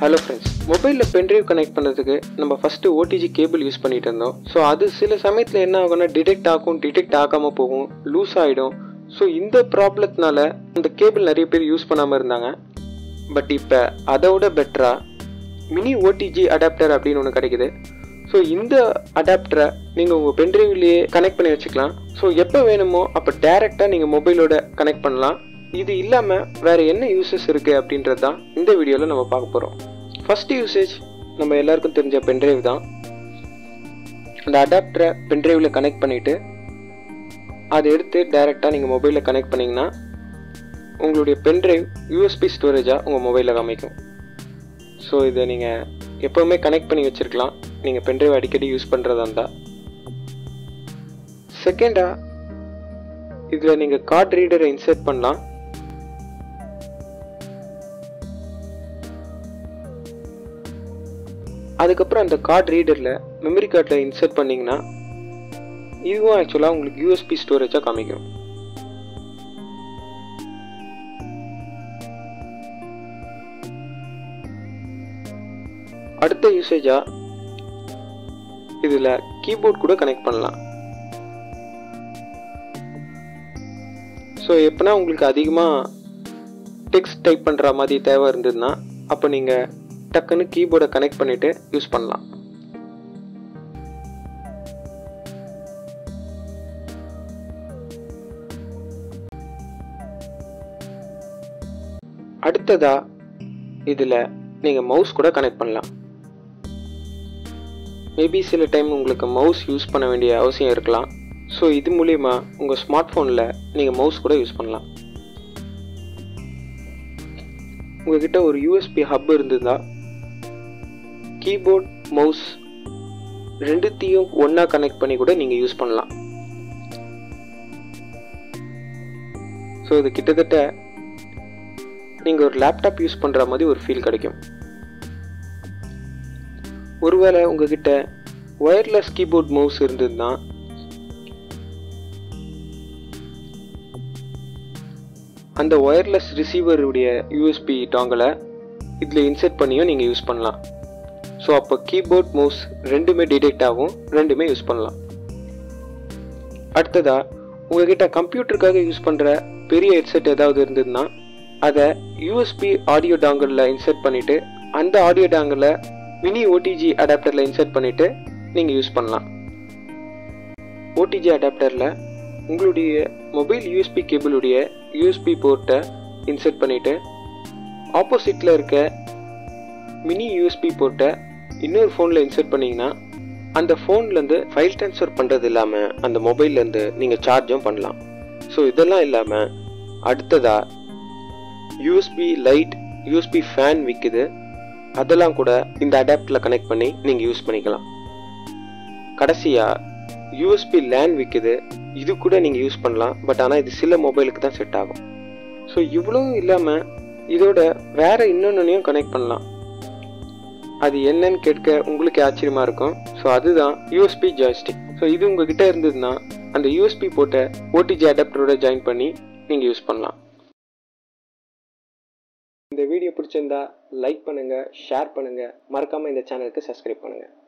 hello friends மொபைலில் pen drive connect பண்ணுறதுக்கு நம்ம ஃபஸ்ட்டு ஓடிஜி கேபிள் யூஸ் பண்ணிட்டு இருந்தோம் ஸோ அது சில சமயத்தில் என்ன ஆகும்னா டிடெக்ட் ஆகும் டிடெக்ட் ஆகாமல் போகும் லூஸ் ஆகிடும் ஸோ இந்த ப்ராப்ளத்தினால அந்த கேபிள் நிறைய பேர் யூஸ் பண்ணாமல் இருந்தாங்க பட் இப்போ அதை விட பெட்டராக மினி ஓடிஜி அடாப்டர் அப்படின்னு ஒன்று கிடைக்குது ஸோ இந்த அடாப்டரை நீங்கள் உங்கள் பென்ட்ரைவ்லேயே கனெக்ட் பண்ணி வச்சுக்கலாம் ஸோ எப்போ வேணுமோ அப்போ டேரெக்டாக நீங்கள் மொபைலோட கனெக்ட் பண்ணலாம் இது இல்லாமல் வேறு என்ன யூசஸ் இருக்குது அப்படின்றது தான் இந்த வீடியோவில் நம்ம பார்க்க போகிறோம் ஃபஸ்ட்டு யூசேஜ் நம்ம எல்லாருக்கும் தெரிஞ்ச பென்ட்ரைவ் தான் அந்த அடாப்டரை பென்ட்ரைவில் கனெக்ட் பண்ணிவிட்டு அதை எடுத்து டைரெக்டாக நீங்கள் மொபைலில் கனெக்ட் பண்ணிங்கன்னா உங்களுடைய பென்ட்ரைவ் யூஎஸ்பி ஸ்டோரேஜாக உங்கள் மொபைலில் காமிக்கும் ஸோ இதை நீங்கள் எப்போவுமே கனெக்ட் பண்ணி வச்சுருக்கலாம் நீங்கள் பென்ட்ரைவ் அடிக்கடி யூஸ் பண்ணுறதா இருந்தால் செகண்டாக இதில் நீங்கள் கார்ட் ரீடரை இன்சர்ட் பண்ணலாம் அதுக்கப்புறம் அந்த கார்டு ரீடரில் மெமரி கார்டில் இன்சர்ட் பண்ணிங்கன்னா இதுவும் ஆக்சுவலாக உங்களுக்கு யூஎஸ்பி ஸ்டோரேஜாக காமிக்கும் அடுத்த யூசேஜாக இதில் கீபோர்ட் கூட கனெக்ட் பண்ணலாம் ஸோ எப்போனா உங்களுக்கு அதிகமாக டெக்ஸ்ட் டைப் பண்ணுற மாதிரி தேவை இருந்ததுன்னா அப்போ நீங்கள் டக்குன்னு கீபோர்டை கனெக்ட் பண்ணிவிட்டு யூஸ் பண்ணலாம் அடுத்ததா இதில் நீங்கள் மவுஸ் கூட கனெக்ட் பண்ணலாம் மேபி சில டைம் உங்களுக்கு மவுஸ் யூஸ் பண்ண வேண்டிய அவசியம் இருக்கலாம் ஸோ இது மூலிமா உங்கள் ஸ்மார்ட் ஃபோனில் நீங்கள் மவுஸ் கூட யூஸ் பண்ணலாம் உங்ககிட்ட ஒரு யூஎஸ்பி ஹப் இருந்ததா கீபோர்ட் மவுஸ் ரெண்டுத்தையும் ஒன்றா கனெக்ட் பண்ணி கூட நீங்கள் யூஸ் பண்ணலாம் ஸோ இது கிட்டத்தட்ட நீங்கள் ஒரு லேப்டாப் யூஸ் பண்ணுற மாதிரி ஒரு ஃபீல் கிடைக்கும் ஒருவேளை உங்ககிட்ட ஒயர்லெஸ் கீபோர்ட் மவுஸ் இருந்ததுன்னா அந்த ஒயர்லெஸ் ரிசீவருடைய யூஎஸ்பி டாங்கலை இதில் இன்செர்ட் பண்ணியும் நீங்கள் யூஸ் பண்ணலாம் ஸோ அப்போ கீபோர்ட் மவுஸ் ரெண்டுமே டிடெக்ட் ஆகும் ரெண்டுமே யூஸ் பண்ணலாம் அடுத்ததா உங்ககிட்ட கம்ப்யூட்டருக்காக யூஸ் பண்ணுற பெரிய ஹெட்செட் ஏதாவது இருந்ததுன்னா அதை யூஎஸ்பி ஆடியோ டாங்கலில் இன்சர்ட் பண்ணிவிட்டு அந்த ஆடியோ டாங்கலில் மினி ஓடிஜி அடாப்டரில் இன்சர்ட் பண்ணிவிட்டு நீங்கள் யூஸ் பண்ணலாம் ஓடிஜி அடாப்டரில் உங்களுடைய மொபைல் யூஎஸ்பி கேபிளுடைய யூஎஸ்பி போர்ட்டை இன்சர்ட் பண்ணிவிட்டு ஆப்போசிட்டில் இருக்க மினி யூஎஸ்பி போர்ட்டை இன்னொரு ஃபோனில் இன்சர்ட் பண்ணிங்கன்னா அந்த ஃபோன்லேருந்து ஃபைல் ட்ரான்ஸ்ஃபர் பண்ணுறது இல்லாமல் அந்த மொபைல்லேருந்து நீங்கள் சார்ஜும் பண்ணலாம் ஸோ இதெல்லாம் இல்லாமல் அடுத்ததாக யூஎஸ்பி லைட் யூஎஸ்பி ஃபேன் விற்குது அதெல்லாம் கூட இந்த அடாப்டரில் கனெக்ட் பண்ணி நீங்கள் யூஸ் பண்ணிக்கலாம் கடைசியாக யூஎஸ்பி லேன் விற்குது இது கூட நீங்கள் யூஸ் பண்ணலாம் பட் ஆனால் இது சில மொபைலுக்கு தான் செட் ஆகும் ஸோ இவ்வளோ இல்லாமல் இதோட வேற இன்னொன்னையும் கனெக்ட் பண்ணலாம் அது என்னன்னு கேட்க உங்களுக்கு ஆச்சரியமா இருக்கும் ஸோ அதுதான் யூஎஸ்பி ஜாய்ஸ்டிக் ஸோ இது உங்ககிட்ட இருந்ததுன்னா அந்த யூஎஸ்பி போட்ட ஓடிஜி அடாப்டரோட ஜாயின் பண்ணி நீங்கள் யூஸ் பண்ணலாம் இந்த வீடியோ பிடிச்சிருந்தா லைக் பண்ணுங்கள் ஷேர் பண்ணுங்கள் மறக்காமல் இந்த சேனலுக்கு சப்ஸ்கிரைப் பண்ணுங்கள்